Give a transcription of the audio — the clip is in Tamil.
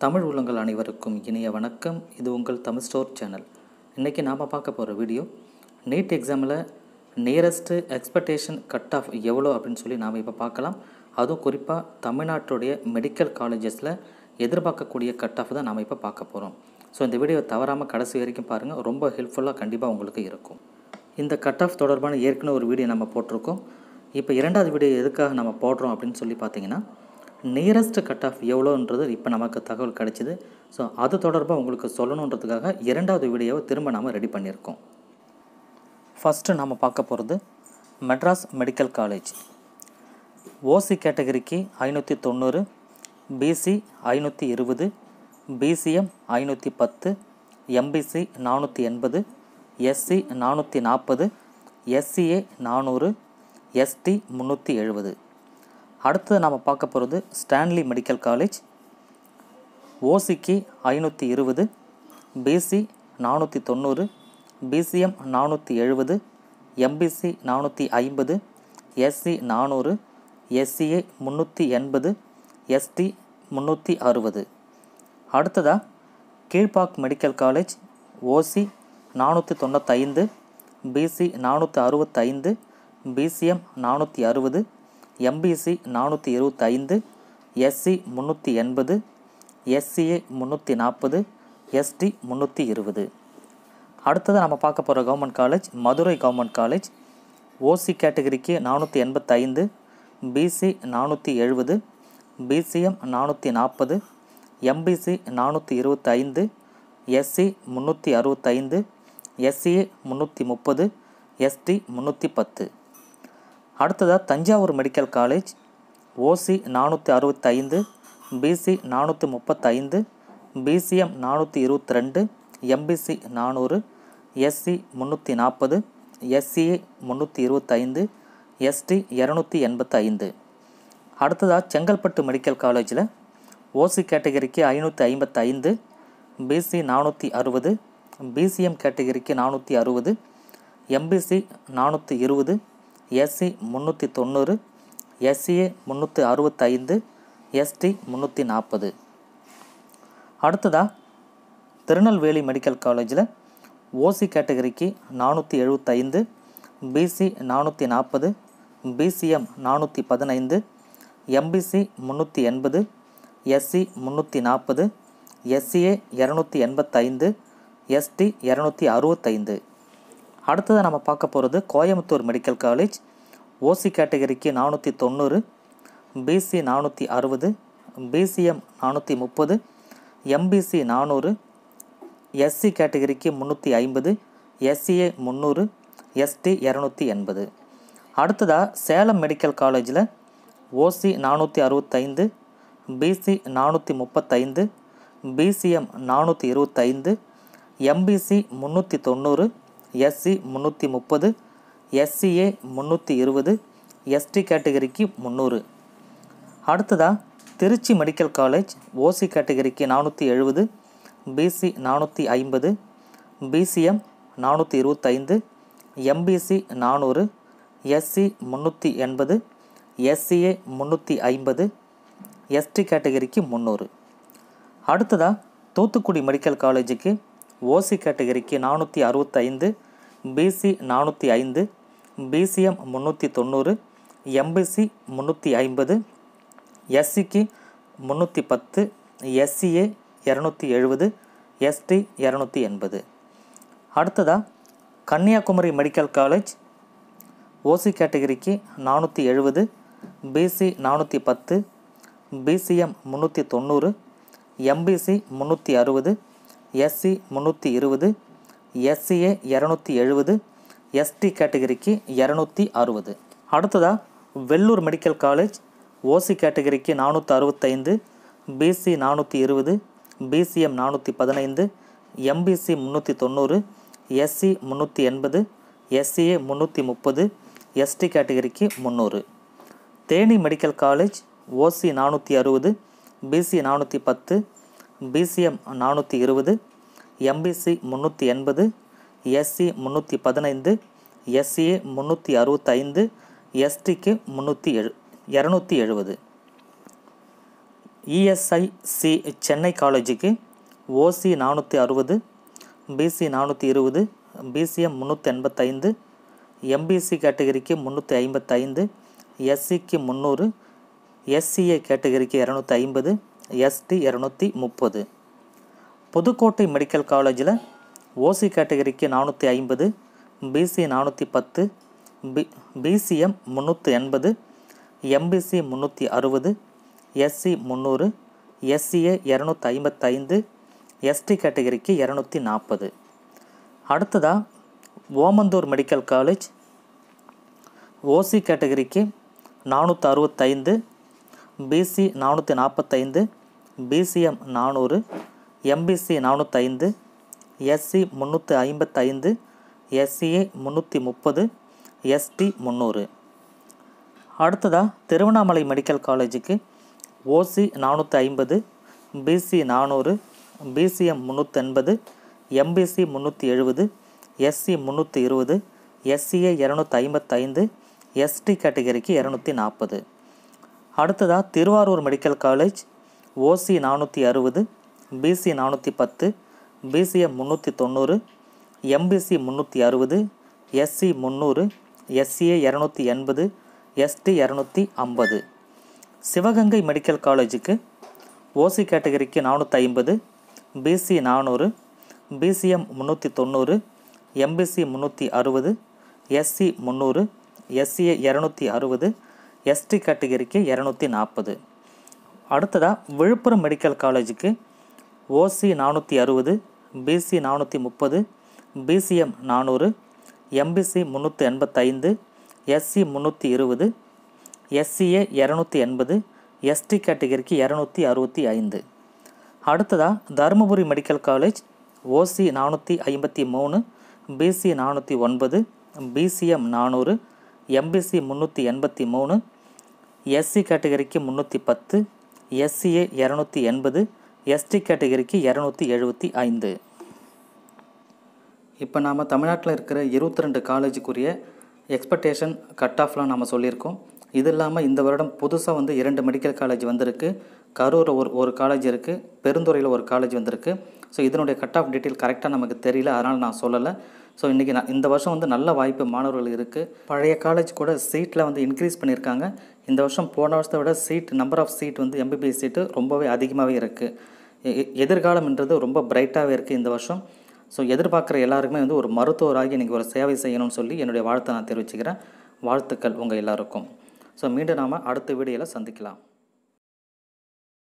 தமிழ் உள்ளங்கள் அனைவருக்கும் இனிய வணக்கம் இது உங்கள் தமிழ் ஸ்டோர் சேனல் இன்றைக்கி நாம் பார்க்க போகிற வீடியோ நீட் எக்ஸாமில் நியரஸ்ட்டு எக்ஸ்பெக்டேஷன் கட் ஆஃப் எவ்வளோ அப்படின்னு சொல்லி நாம் இப்போ பார்க்கலாம் அதுவும் குறிப்பாக தமிழ்நாட்டுடைய மெடிக்கல் காலேஜஸில் எதிர்பார்க்கக்கூடிய கட் ஆஃப் தான் நாம் இப்போ பார்க்க போகிறோம் ஸோ இந்த வீடியோ தவறாமல் கடைசி வரைக்கும் பாருங்கள் ரொம்ப ஹெல்ப்ஃபுல்லாக கண்டிப்பாக உங்களுக்கு இருக்கும் இந்த கட் ஆஃப் தொடர்பான ஏற்கனவே ஒரு வீடியோ நம்ம போட்டிருக்கோம் இப்போ இரண்டாவது வீடியோ எதுக்காக நம்ம போடுறோம் அப்படின்னு சொல்லி பார்த்தீங்கன்னா நியரஸ்ட் கட் ஆஃப் எவ்வளோன்றது இப்போ நமக்கு தகவல் கிடைச்சிது ஸோ அது தொடர்பாக உங்களுக்கு சொல்லணுன்றதுக்காக இரண்டாவது வீடியோவை திரும்ப நாம் ரெடி பண்ணியிருக்கோம் ஃபஸ்ட்டு நாம் பார்க்க போகிறது மெட்ராஸ் மெடிக்கல் காலேஜ் ஓசி கேட்டகரிக்கு ஐநூற்றி தொண்ணூறு பிசி ஐநூற்றி இருபது பிசிஎம் ஐநூற்றி பத்து எம்பிசி நானூற்றி எண்பது எஸ்சி நானூற்றி நாற்பது எஸ்சிஏ நானூறு எஸ்டி முந்நூற்றி எழுபது அடுத்தது நாம் பார்க்க போகிறது ஸ்டான்லி மெடிக்கல் காலேஜ் ஓசிக்கு ஐநூற்றி இருபது பிசி நானூற்றி தொண்ணூறு பிசிஎம் நானூற்றி எழுபது எம்பிசி நானூற்றி ஐம்பது எஸ்சி நானூறு எஸ்சிஏ முந்நூற்றி எண்பது எஸ்டி முந்நூற்றி அறுபது அடுத்ததாக கீழ்பாக் மெடிக்கல் காலேஜ் ஓசி நானூற்றி தொண்ணூத்தைந்து பிசி நானூற்றி அறுபத்தைந்து பிசிஎம் நானூற்றி அறுபது எம்பிசி நானூற்றி இருபத்தைந்து எஸ்சி முந்நூற்றி எண்பது எஸ்சிஏ முந்நூற்றி நாற்பது எஸ்டி முந்நூற்றி இருபது அடுத்தது நம்ம பார்க்க போகிற government college Madurai government college OC கேட்டகரிக்கு நானூற்றி எண்பத்தைந்து பிசி நானூற்றி எழுபது பிசிஎம் நானூற்றி நாற்பது எம்பிசி நானூற்றி இருபத்தைந்து எஸ்சி முந்நூற்றி அறுபத்தைந்து எஸ்சிஏ முந்நூற்றி முப்பது எஸ்டி முந்நூற்றி பத்து அடுத்ததாக தஞ்சாவூர் மெடிக்கல் காலேஜ் ஓசி நானூற்றி அறுபத்தைந்து பிசி நானூற்றி முப்பத்தைந்து பிசிஎம் நானூற்றி இருபத்தி ரெண்டு எம்பிசி நானூறு எஸ்சி முந்நூற்றி நாற்பது எஸ்சிஏ முந்நூற்றி இருபத்தைந்து எஸ்டி இரநூத்தி எண்பத்தைந்து அடுத்ததாக செங்கல்பட்டு மெடிக்கல் காலேஜில் ஓசி கேட்டகரிக்கு ஐநூற்றி ஐம்பத்தைந்து பிசி நானூற்றி அறுபது பிசிஎம் கேட்டகரிக்கு நானூற்றி அறுபது எம்பிசி நானூற்றி இருபது எஸ்சி முந்நூற்றி தொண்ணூறு எஸ்சிஏ முந்நூற்றி அறுபத்தைந்து எஸ்டி முந்நூற்றி நாற்பது அடுத்ததாக திருநெல்வேலி மெடிக்கல் காலேஜில் ஓசி கேட்டகரிக்கு நானூற்றி எழுபத்தைந்து பிசி நானூற்றி நாற்பது பிசிஎம் நானூற்றி பதினைந்து எம்பிசி முந்நூற்றி எண்பது எஸ்சி முந்நூற்றி நாற்பது எஸ்சிஏ இரநூத்தி எண்பத்தைந்து எஸ்டி இரநூத்தி அறுபத்தைந்து அடுத்ததாக நம்ம பார்க்க போகிறது கோயம்புத்தூர் மெடிக்கல் காலேஜ் ஓசி கேட்டகரிக்கு நானூற்றி தொண்ணூறு பிசி நானூற்றி அறுபது பிசிஎம் நானூற்றி முப்பது எம்பிசி நானூறு எஸ்சி கேட்டகரிக்கு முந்நூற்றி ஐம்பது எஸ்சிஏ முந்நூறு எஸ்டி இரநூத்தி எண்பது அடுத்ததாக சேலம் மெடிக்கல் காலேஜில் ஓசி நானூற்றி அறுபத்தைந்து பிசி நானூற்றி முப்பத்தைந்து பிசிஎம் நானூற்றி இருபத்தைந்து எம்பிசி முந்நூற்றி தொண்ணூறு எஸ்சி முந்நூற்றி முப்பது எஸ்சிஏ முந்நூற்றி இருபது எஸ்டி கேட்டகரிக்கு முந்நூறு அடுத்ததாக திருச்சி மெடிக்கல் காலேஜ் ஓசி கேட்டகரிக்கு நானூற்றி எழுபது பிசி நானூற்றி ஐம்பது பிசிஎம் நானூற்றி இருபத்தைந்து எம்பிசி நானூறு எஸ்சி முந்நூற்றி எண்பது எஸ்சிஏ முந்நூற்றி ஐம்பது எஸ்டி கேட்டகரிக்கு முந்நூறு அடுத்ததாக தூத்துக்குடி மெடிக்கல் காலேஜுக்கு ஓசி கேட்டகரிக்கு நானூற்றி அறுபத்தைந்து பிசி நானூற்றி ஐந்து பிசிஎம் முந்நூற்றி தொண்ணூறு எம்பிசி முந்நூற்றி ஐம்பது எஸ்சிக்கு முந்நூற்றி பத்து எஸ்சிஏ இரநூத்தி எழுபது எஸ்டி இரநூத்தி எண்பது அடுத்ததாக கன்னியாகுமரி மெடிக்கல் காலேஜ் ஓசி கேட்டகரிக்கு நானூற்றி எழுபது பிசி நானூற்றி பத்து பிசிஎம் முந்நூற்றி தொண்ணூறு எம்பிசி முந்நூற்றி அறுபது எஸ்சி முந்நூற்றி இருபது எஸ்சிஏ இரநூத்தி எழுபது எஸ்டி கேட்டகரிக்கு இரநூத்தி அறுபது அடுத்ததாக வெள்ளூர் மெடிக்கல் காலேஜ் ஓசி கேட்டகரிக்கு நானூற்றி அறுபத்தைந்து பிசி நானூற்றி இருபது பிசிஎம் நானூற்றி பதினைந்து எம்பிசி முந்நூற்றி தொண்ணூறு எஸ்சி முந்நூற்றி எண்பது எஸ்சிஏ முந்நூற்றி முப்பது எஸ்டி கேட்டகரிக்கு முந்நூறு தேனி மெடிக்கல் காலேஜ் ஓசி நானூற்றி அறுபது பிசி நானூற்றி பத்து பிசிஎம் நானூற்றி இருபது எம்பிசி முந்நூற்றி எண்பது எஸ்சி முந்நூற்றி பதினைந்து எஸ்சிஏ முந்நூற்றி அறுபத்தைந்து எஸ்டிக்கு முந்நூற்றி எழு இரநூத்தி எழுபது இஎஸ்ஐசி சென்னை காலேஜுக்கு ஓசி நானூற்றி அறுபது பிசி நானூற்றி இருபது பிசிஎம் முந்நூற்றி எண்பத்தைந்து எம்பிசி கேட்டகரிக்கு முந்நூற்றி ஐம்பத்தைந்து எஸ்சிக்கு முந்நூறு எஸ்சிஏ கேட்டகரிக்கு இரநூத்தி ஐம்பது எஸ்டி இரநூத்தி முப்பது புதுக்கோட்டை மெடிக்கல் காலேஜில் ஓசி கேட்டகரிக்கு நானூற்றி ஐம்பது பிசி நானூற்றி பத்து பி பிசிஎம் முந்நூற்றி எண்பது எம்பிசி முந்நூற்றி அறுபது எஸ்சி முந்நூறு எஸ்சிஏ இரநூத்தி ஐம்பத்தைந்து எஸ்டி கேட்டகரிக்கு இரநூத்தி நாற்பது அடுத்ததாக ஓமந்தூர் மெடிக்கல் காலேஜ் ஓசி கேட்டகரிக்கு நானூற்றி அறுபத்தைந்து பிசி நானூற்றி நாற்பத்தைந்து பிசிஎம் நானூறு எம்பிசி நானூற்றைந்து எஸ்சி முந்நூற்றி ஐம்பத்தைந்து எஸ்சிஏ முந்நூற்றி முப்பது எஸ்டி முந்நூறு அடுத்ததாக திருவண்ணாமலை மெடிக்கல் காலேஜுக்கு ஓசி நானூற்றி ஐம்பது பிசி நானூறு பிசிஎம் முந்நூற்றெண்பது எம்பிசி முந்நூற்றி எழுபது எஸ்சி முந்நூற்றி இருபது எஸ்சிஏ இரநூத்தி ஐம்பத்தைந்து எஸ்டி கேட்டகரிக்கு இரநூத்தி நாற்பது அடுத்ததாக திருவாரூர் மெடிக்கல் காலேஜ் ஓசி நானூற்றி அறுபது பிசி நானூற்றி பத்து பிசிஎம் முந்நூற்றி தொண்ணூறு எம்பிசி முந்நூற்றி அறுபது எஸ்சி முந்நூறு எஸ்சிஏ இரநூத்தி எண்பது எஸ்டி இரநூத்தி ஐம்பது சிவகங்கை மெடிக்கல் காலேஜுக்கு ஓசி கேட்டகரிக்கு நானூற்றி ஐம்பது பிசி நானூறு பிசிஎம் முந்நூற்றி தொண்ணூறு எம்பிசி முந்நூற்றி அறுபது எஸ்சி முந்நூறு எஸ்சிஏ இரநூத்தி அறுபது எஸ்டி கேட்டகரிக்கு இரநூத்தி நாற்பது அடுத்ததாக விழுப்புரம் மெடிக்கல் காலேஜுக்கு ஓசி நானூற்றி அறுபது பிசி நானூற்றி முப்பது பிசிஎம் நானூறு எம்பிசி முந்நூற்றி எண்பத்தைந்து எஸ்சி முந்நூற்றி இருபது எஸ்சிஏ இரநூத்தி எண்பது எஸ்டி கேட்டகரிக்கு இரநூத்தி அறுபத்தி ஐந்து அடுத்ததாக தருமபுரி மெடிக்கல் காலேஜ் ஓசி நானூற்றி ஐம்பத்தி மூணு பிசி நானூற்றி ஒன்பது பிசிஎம் நானூறு எம்பிசி முந்நூற்றி எண்பத்தி மூணு எஸ்சி கேட்டகரிக்கு முந்நூற்றி பத்து எஸ்சிஏ இரநூத்தி எண்பது எஸ்டி கேட்டகரிக்கு இரநூத்தி எழுபத்தி ஐந்து இப்போ நாம் தமிழ்நாட்டில் இருக்கிற இருபத்தி ரெண்டு காலேஜுக்குரிய எக்ஸ்பெக்டேஷன் கட் ஆஃப்லாம் நம்ம சொல்லியிருக்கோம் இது இல்லாமல் இந்த வருடம் புதுசாக வந்து இரண்டு மெடிக்கல் காலேஜ் வந்திருக்கு கரூர் ஒரு ஒரு காலேஜ் இருக்குது பெருந்துறையில் ஒரு காலேஜ் வந்திருக்கு ஸோ இதனுடைய கட் ஆஃப் டீட்டெயில் கரெக்டாக நமக்கு தெரியல அதனால் நான் சொல்லலை ஸோ இன்றைக்கி நான் இந்த வருஷம் வந்து நல்ல வாய்ப்பு மாணவர்கள் இருக்குது பழைய காலேஜ் கூட சீட்டில் வந்து இன்க்ரீஸ் பண்ணியிருக்காங்க இந்த வருஷம் போன வருஷத்தை விட சீட் நம்பர் ஆஃப் சீட் வந்து எம்பிபிஎஸ் சீட்டு ரொம்பவே அதிகமாகவே இருக்குது எதிர்காலம்ன்றது ரொம்ப பிரைட்டாகவே இருக்குது இந்த வருஷம் ஸோ எதிர்பார்க்குற எல்லாருக்குமே வந்து ஒரு மருத்துவராகி நீங்கள் ஒரு சேவை செய்யணும்னு சொல்லி என்னுடைய வாழ்த்தை நான் தெரிவிச்சுக்கிறேன் வாழ்த்துக்கள் உங்கள் எல்லாருக்கும் ஸோ மீண்டும் நாம் அடுத்த வீடியோவில் சந்திக்கலாம்